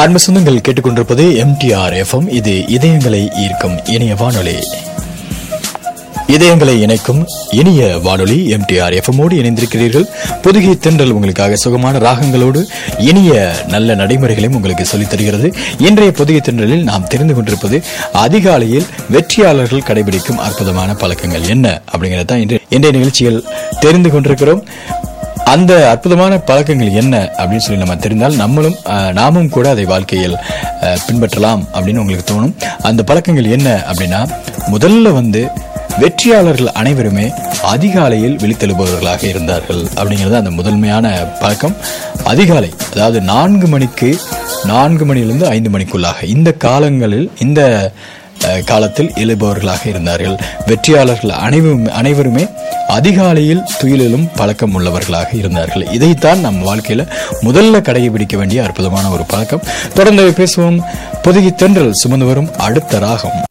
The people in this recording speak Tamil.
அன்பு சொந்தங்கள் கேட்டுக்கொண்டிருப்பது எம்டிஆர் எஃப்எம் இது இதயங்களை ஈர்க்கும் இனிய வானொலி இதயங்களை இணைக்கும் இனிய வானொலி எம்டிஆர் எஃப்எம்மோடு இணைந்திருக்கிறீர்கள் புதுகை தென்றல் உங்களுக்காக சுகமான ராகங்களோடு இனிய நல்ல நடைமுறைகளையும் உங்களுக்கு சொல்லித் தருகிறது இன்றைய புதுகை தென்றலில் நாம் தெரிந்து கொண்டிருப்பது அதிகாலையில் வெற்றியாளர்கள் கடைபிடிக்கும் அற்புதமான பழக்கங்கள் என்ன அப்படிங்கிறத தான் இன்று இன்றைய நிகழ்ச்சியில் தெரிந்து கொண்டிருக்கிறோம் அந்த அற்புதமான பழக்கங்கள் என்ன அப்படின்னு சொல்லி நம்ம தெரிந்தால் நம்மளும் அஹ், நாமும் கூட அதை வாழ்க்கையில் அஹ், பின்பற்றலாம் அப்படின்னு உங்களுக்கு தோணும் அந்த பழக்கங்கள் என்ன அப்படின்னா முதல்ல வந்து வெற்றியாளர்கள் அனைவருமே அதிகாலையில் விழித்தெழுபவர்களாக இருந்தார்கள் அப்படிங்கிறது அந்த முதன்மையான பழக்கம் அதிகாலை அதாவது நான்கு மணிக்கு நான்கு மணியிலிருந்து ஐந்து மணிக்குள்ளாக இந்த காலங்களில் இந்த அஹ், காலத்தில் எழுபவர்களாக இருந்தார்கள் வெற்றியாளர்கள் அனைவரும் அனைவருமே அதிகாலையில் துயிலிலும் பழக்கம் உள்ளவர்களாக இருந்தார்கள் இதைத்தான் நம் வாழ்க்கையில முதல்ல கடைபிடிக்க வேண்டிய அற்புதமான ஒரு பழக்கம் தொடர்ந்து பேசுவோம் பொதுகி தென்றல் சுமந்து வரும் அடுத்த ராகம்